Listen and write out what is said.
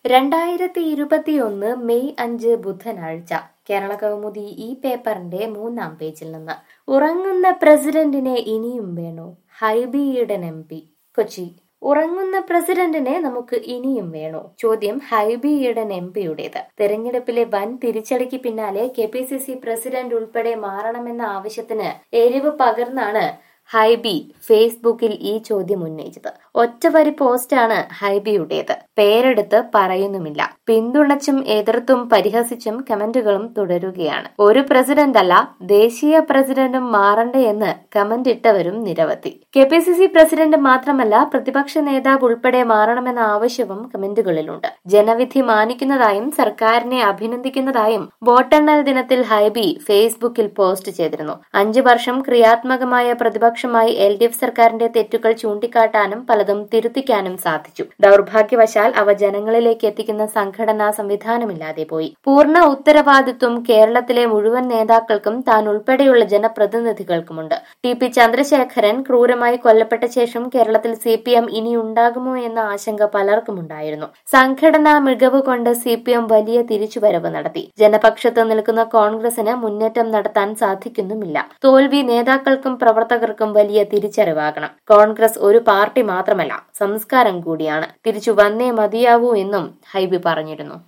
രണ്ടായിരത്തി ഇരുപത്തിയൊന്ന് മെയ് അഞ്ച് ബുധനാഴ്ച കേരള കൗമുദി ഈ പേപ്പറിന്റെ മൂന്നാം പേജിൽ നിന്ന് ഉറങ്ങുന്ന പ്രസിഡന്റിനെ ഇനിയും വേണോ ഹൈബി ഈഡൻ എം പി കൊച്ചി ഉറങ്ങുന്ന പ്രസിഡന്റിനെ നമുക്ക് ഇനിയും വേണോ ചോദ്യം ഹൈബി ഈഡൻ എം പിയുടേത് തെരഞ്ഞെടുപ്പിലെ വൻ തിരിച്ചടിക്ക് പിന്നാലെ K P C C president ഉൾപ്പെടെ മാറണമെന്ന ആവശ്യത്തിന് എരിവ് പകർന്നാണ് ഹൈബി ഫേസ്ബുക്കിൽ ഈ ചോദ്യം ഉന്നയിച്ചത് ഒറ്റവരി പോസ്റ്റാണ് ഹൈബിയുടേത് പേരെടുത്ത് പറയുന്നുമില്ല പിന്തുണച്ചും എതിർത്തും പരിഹസിച്ചും കമന്റുകളും തുടരുകയാണ് ഒരു പ്രസിഡന്റ് അല്ല ദേശീയ പ്രസിഡന്റും മാറണ്ടേ എന്ന് കമന്റ് ഇട്ടവരും നിരവധി K P C C president മാത്രമല്ല പ്രതിപക്ഷ നേതാവ് ഉൾപ്പെടെ മാറണമെന്ന ആവശ്യവും കമന്റുകളിലുണ്ട് ജനവിധി മാനിക്കുന്നതായും സർക്കാരിനെ അഭിനന്ദിക്കുന്നതായും വോട്ടെണ്ണൽ ദിനത്തിൽ ഹൈബി ഫേസ്ബുക്കിൽ പോസ്റ്റ് ചെയ്തിരുന്നു അഞ്ചു വർഷം ക്രിയാത്മകമായ പ്രതിപക്ഷമായി എൽ ഡി എഫ് സർക്കാരിന്റെ തെറ്റുകൾ ചൂണ്ടിക്കാട്ടാനും പലതും തിരുത്തിക്കാനും സാധിച്ചു ദൗർഭാഗ്യവശാൽ അവ ജനങ്ങളിലേക്ക് എത്തിക്കുന്ന സംഘടനാ സംവിധാനമില്ലാതെ പോയി പൂർണ്ണ ഉത്തരവാദിത്വം കേരളത്തിലെ മുഴുവൻ നേതാക്കൾക്കും താൻ ഉൾപ്പെടെയുള്ള ജനപ്രതിനിധികൾക്കുമുണ്ട് ടി പി ചന്ദ്രശേഖരൻ ക്രൂരമായി കൊല്ലപ്പെട്ട ശേഷം കേരളത്തിൽ സി പി എം ഇനി ഉണ്ടാകുമോ എന്ന ആശങ്ക പലർക്കുമുണ്ടായിരുന്നു സംഘടനാ മികവ് കൊണ്ട് സി പി എം വലിയ തിരിച്ചുവരവ് നടത്തി ജനപക്ഷത്ത് നിൽക്കുന്ന കോൺഗ്രസിന് മുന്നേറ്റം നടത്താൻ സാധിക്കുന്നുമില്ല തോൽവി നേതാക്കൾക്കും പ്രവർത്തകർക്കും വലിയ തിരിച്ചറിവാകണം കോൺഗ്രസ് ഒരു പാർട്ടി മാത്രമല്ല സംസ്കാരം കൂടിയാണ് തിരിച്ചു വന്നേ മതിയാവൂ എന്നും ഹൈബി പറഞ്ഞിരുന്നു